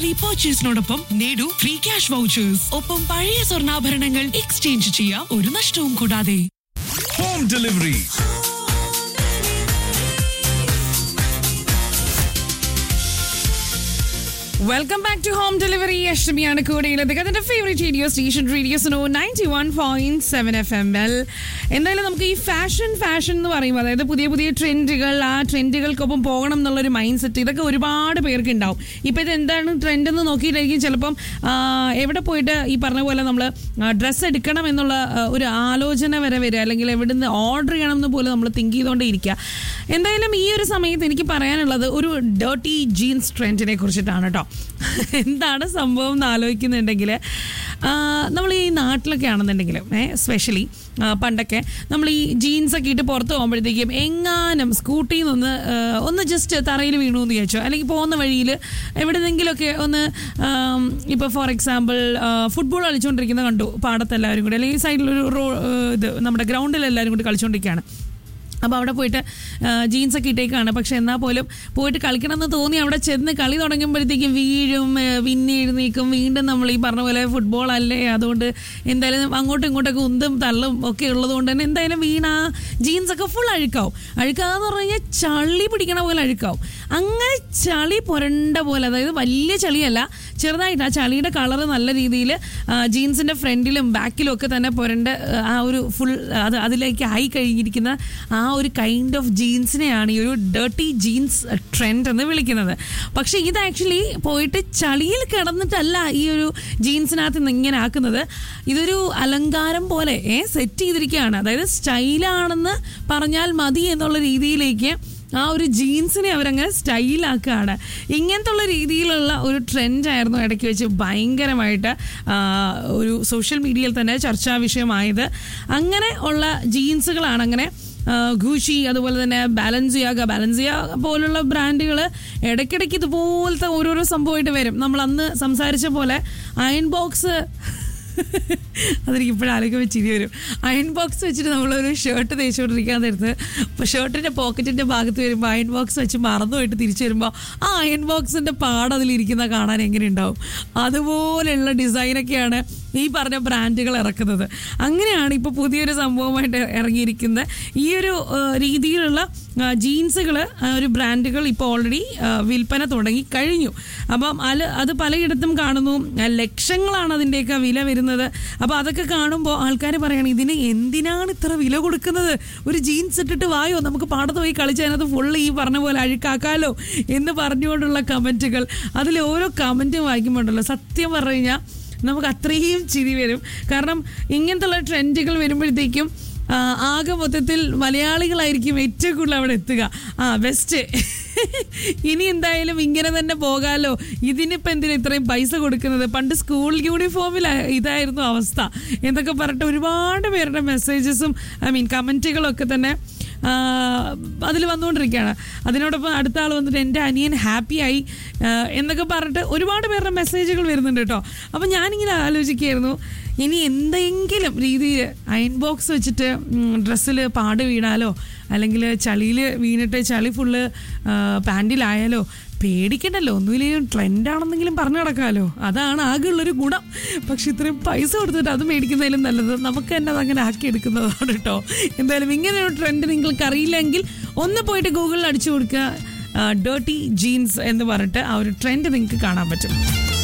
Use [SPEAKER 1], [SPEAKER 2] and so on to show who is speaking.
[SPEAKER 1] പർച്ചേസിനോടൊപ്പം നേടൂ free cash vouchers ഒപ്പം പഴയ സ്വർണ്ണാഭരണങ്ങൾ എക്സ്ചേഞ്ച് ചെയ്യാം ഒരു നഷ്ടവും കൂടാതെ
[SPEAKER 2] Home delivery.
[SPEAKER 3] Welcome back to home delivery അഷ്ടമിയാണ് കൂടെയുള്ളത് അതിന്റെ favourite radio station radio Suno ninety one point seven F M L എന്തായാലും നമുക്ക് ഈ ഫാഷൻ ഫാഷൻ എന്ന് പറയുമ്പോൾ അതായത് പുതിയ പുതിയ ട്രെൻഡുകൾ ആ ട്രെൻഡുകൾക്കൊപ്പം പോകണം എന്നുള്ളൊരു മൈൻഡ് സെറ്റ് ഇതൊക്കെ ഒരുപാട് പേർക്ക് ഉണ്ടാവും ഇപ്പം ഇത് എന്താണ് ട്രെൻഡ് എന്ന് നോക്കിയിട്ടായിരിക്കും ചിലപ്പം ആ, എവിടെ പോയിട്ട് ഈ പറഞ്ഞ പോലെ നമ്മൾ ഡ്രസ്സ് എടുക്കണം എന്നുള്ള ആ, ഒരു ആലോചന വരെ വരിക അല്ലെങ്കിൽ എവിടെ നിന്ന് ഓർഡർ ചെയ്യണം എന്ന് പോലും നമ്മൾ തിങ്ക് ചെയ്തുകൊണ്ടേ ഇരിക്കുക എന്തായാലും ഈ ഒരു സമയത്ത് എനിക്ക് പറയാനുള്ളത് ഒരു ഡേർട്ടി ജീൻസ് ട്രെൻഡിനെ കുറിച്ചിട്ടാണ് കേട്ടോ എന്താണ് സംഭവം എന്ന് ആലോചിക്കുന്നുണ്ടെങ്കിൽ നമ്മൾ ഈ നാട്ടിലൊക്കെ ആണെന്നുണ്ടെങ്കിൽ സ്പെഷ്യലി പണ്ടൊക്കെ നമ്മൾ ഈ ജീൻസ് ഒക്കെ ഇട്ട് പുറത്ത് പോകുമ്പോഴത്തേക്കും എങ്ങാനും സ്കൂട്ടിയിൽ നിന്ന് ആ, ഒന്ന് ജസ്റ്റ് തറയിൽ വീണു എന്ന് വിചാരിച്ചോ അല്ലെങ്കിൽ പോകുന്ന വഴിയിൽ എവിടെന്നെങ്കിലുമൊക്കെ ഒന്ന് ഇപ്പോൾ ഫോർ എക്സാമ്പിൾ ഫുട്ബോൾ കളിച്ചുകൊണ്ടിരിക്കുന്ന കണ്ടു പാടത്ത് എല്ലാവരും കൂടി അല്ലെങ്കിൽ സൈഡിലൊരു റോ ആ, ഇത് നമ്മുടെ ഗ്രൗണ്ടിൽ എല്ലാവരും കൂടി കളിച്ചുകൊണ്ടിരിക്കുകയാണ് അപ്പോൾ അവിടെ പോയിട്ട് ജീൻസ് ഒക്കെ ഇട്ടേക്കാണ് പക്ഷെ എന്നാൽ പോലും പോയിട്ട് കളിക്കണം എന്ന് തോന്നി അവിടെ ചെന്ന് കളി തുടങ്ങുമ്പോഴത്തേക്കും വീഴും ആ, പിന്നെ എഴുന്നേക്കും വീണ്ടും നമ്മൾ ഈ പറഞ്ഞ പോലെ ഫുട്ബോൾ അല്ലേ അതുകൊണ്ട് എന്തായാലും അങ്ങോട്ടും ഇങ്ങോട്ടൊക്കെ ഉന്തും തള്ളും ഒക്കെ ഉള്ളത് കൊണ്ട് തന്നെ എന്തായാലും വീണ ജീൻസ് ഒക്കെ ഫുൾ അഴുക്കാവും അഴുക്കാന്ന് പറഞ്ഞു കഴിഞ്ഞാൽ ചളി പിടിക്കണ പോലെ അഴുക്കാവും അങ്ങനെ ചളി പുരണ്ട പോലെ അതായത് വലിയ ചളിയല്ല ചെറുതായിട്ട് ആ ചളിയുടെ കളർ നല്ല രീതിയിൽ ജീൻസിന്റെ ഫ്രണ്ടിലും ബാക്കിലും ഒക്കെ തന്നെ പുരണ്ട ആ, ആ ഒരു ഫുൾ അത് അതിലേക്ക് ആയി കഴിഞ്ഞിരിക്കുന്ന ആ ഒരു കൈൻഡ് ഓഫ് ജീൻസിനെയാണ് ഈ ഒരു ഡേർട്ടി ജീൻസ് ട്രെൻഡ് എന്ന് വിളിക്കുന്നത് പക്ഷെ ഇത് ആക്ച്വലി പോയിട്ട് ചളിയിൽ കിടന്നിട്ടല്ല ഈ ഒരു ജീൻസിനകത്ത് നിന്ന് ഇങ്ങനെ ആക്കുന്നത് ഇതൊരു അലങ്കാരം പോലെ സെറ്റ് ചെയ്തിരിക്കുകയാണ് അതായത് സ്റ്റൈലാണെന്ന് പറഞ്ഞാൽ മതി എന്നുള്ള രീതിയിലേക്ക് ആ ഒരു ജീൻസിനെ അവരങ്ങനെ സ്റ്റൈലാക്കുകയാണ് ഇങ്ങനത്തെ ഉള്ള രീതിയിലുള്ള ഒരു ട്രെൻഡായിരുന്നു ഇടയ്ക്ക് വെച്ച് ഭയങ്കരമായിട്ട് ആ, ഒരു സോഷ്യൽ മീഡിയയിൽ തന്നെ ചർച്ചാ വിഷയമായത് അങ്ങനെ ഉള്ള ജീൻസുകളാണ് അങ്ങനെ ഗൂഷി അതുപോലെ തന്നെ ബാലൻസിയാക ബാലൻസിയ പോലുള്ള ബ്രാൻഡുകൾ ഇടയ്ക്കിടയ്ക്ക് ഇതുപോലത്തെ ഓരോരോ സംഭവമായിട്ട് വരും നമ്മൾ അന്ന് സംസാരിച്ച പോലെ അയൺ ബോക്സ് അതെനിക്ക് ഇപ്പോഴും ആലോചിക്കുമ്പോൾ ചിരി വരും അയൺ ബോക്സ് വെച്ചിട്ട് നമ്മളൊരു ഷർട്ട് തേച്ചുകൊണ്ടിരിക്കാൻ നേരത്ത് അപ്പോൾ ഷർട്ടിൻ്റെ പോക്കറ്റിൻ്റെ ഭാഗത്ത് വരുമ്പോൾ അയൺ ബോക്സ് വെച്ച് മറന്നു പോയിട്ട് തിരിച്ചു വരുമ്പോൾ ആ അയൺ ബോക്സിൻ്റെ പാട് അതിലിരിക്കുന്ന കാണാൻ എങ്ങനെ ഉണ്ടാവും അതുപോലെയുള്ള ഡിസൈനൊക്കെയാണ് ഈ പറഞ്ഞ ബ്രാൻഡുകൾ ഇറക്കുന്നത് അങ്ങനെയാണ് ഇപ്പോൾ പുതിയൊരു സംഭവമായിട്ട് ഇറങ്ങിയിരിക്കുന്നത് ഈ ഒരു ആ, രീതിയിലുള്ള ജീൻസുകൾ ഒരു ബ്രാൻഡുകൾ ഇപ്പോൾ ഓൾറെഡി വിൽപ്പന തുടങ്ങി കഴിഞ്ഞു അപ്പം അല് അത് പലയിടത്തും കാണുന്നു ആ, ലക്ഷങ്ങളാണ് അതിൻ്റെയൊക്കെ വില വരുന്നത് അപ്പോൾ അതൊക്കെ കാണുമ്പോൾ ആൾക്കാർ പറയണം ഇതിന് എന്തിനാണ് ഇത്ര വില കൊടുക്കുന്നത് ഒരു ജീൻസ് ഇട്ടിട്ട് വായോ നമുക്ക് പാടത്ത് പോയി കളിച്ച് അതിനകത്ത് ഫുള്ള് ഈ പറഞ്ഞ പോലെ അഴുക്കാക്കാലോ എന്ന് പറഞ്ഞുകൊണ്ടുള്ള കമൻറ്റുകൾ അതിൽ ഓരോ കമൻറ്റും വായിക്കുമ്പോണ്ടല്ലോ സത്യം പറഞ്ഞു കഴിഞ്ഞാൽ നമുക്ക് അത്രയും ചിരി വരും കാരണം ഇങ്ങനത്തുള്ള ട്രെൻഡുകൾ വരുമ്പോഴത്തേക്കും ആ, ആകെ മൊത്തത്തിൽ മലയാളികളായിരിക്കും ഏറ്റവും കൂടുതൽ അവിടെ എത്തുക ആ ബെസ്റ്റ് ഇനി എന്തായാലും ഇങ്ങനെ തന്നെ പോകാലോ ഇതിനിപ്പോൾ എന്തിനാ ഇത്രയും പൈസ കൊടുക്കുന്നത് പണ്ട് സ്കൂൾ യൂണിഫോമിൽ ഇതായിരുന്നു അവസ്ഥ എന്നൊക്കെ പറഞ്ഞിട്ട് ഒരുപാട് പേരുടെ മെസ്സേജസും ഐ മീൻ കമൻറ്റുകളൊക്കെ തന്നെ അതിൽ വന്നുകൊണ്ടിരിക്കുകയാണ് അതിനോടൊപ്പം അടുത്ത ആൾ വന്നിട്ട് എൻ്റെ അനിയൻ ഹാപ്പിയായി എന്നൊക്കെ പറഞ്ഞിട്ട് ഒരുപാട് പേരുടെ മെസ്സേജുകൾ വരുന്നുണ്ട് കേട്ടോ അപ്പം ഞാനിങ്ങനെ ആലോചിക്കുകയായിരുന്നു ഇനി എന്തെങ്കിലും രീതിയിൽ അയൺ ബോക്സ് വെച്ചിട്ട് ഡ്രസ്സിൽ പാട് വീണാലോ അല്ലെങ്കിൽ ചളിയിൽ വീണിട്ട് ചളി ഫുള്ള് പാൻറ്റിലായാലോ പേടിക്കണ്ടല്ലോ ഒന്നുമില്ലെങ്കിലും ട്രെൻഡാണെന്നെങ്കിലും പറഞ്ഞു നടക്കാമല്ലോ അതാണ് ആകെയുള്ളൊരു ഗുണം പക്ഷെ ഇത്രയും പൈസ കൊടുത്തിട്ട് അത് മേടിക്കുന്നതിലും നല്ലത് നമുക്ക് തന്നെ അത് അങ്ങനെ ആക്കി എടുക്കുന്നതാണ് കേട്ടോ എന്തായാലും ഇങ്ങനെ ഒരു ട്രെൻഡ് നിങ്ങൾക്ക് അറിയില്ലെങ്കിൽ ഒന്ന് പോയിട്ട് ഗൂഗിളിൽ അടിച്ചു കൊടുക്കുക ഡേർട്ടി ജീൻസ് എന്ന് പറഞ്ഞിട്ട് ആ ഒരു ട്രെൻഡ് നിങ്ങൾക്ക് കാണാൻ പറ്റും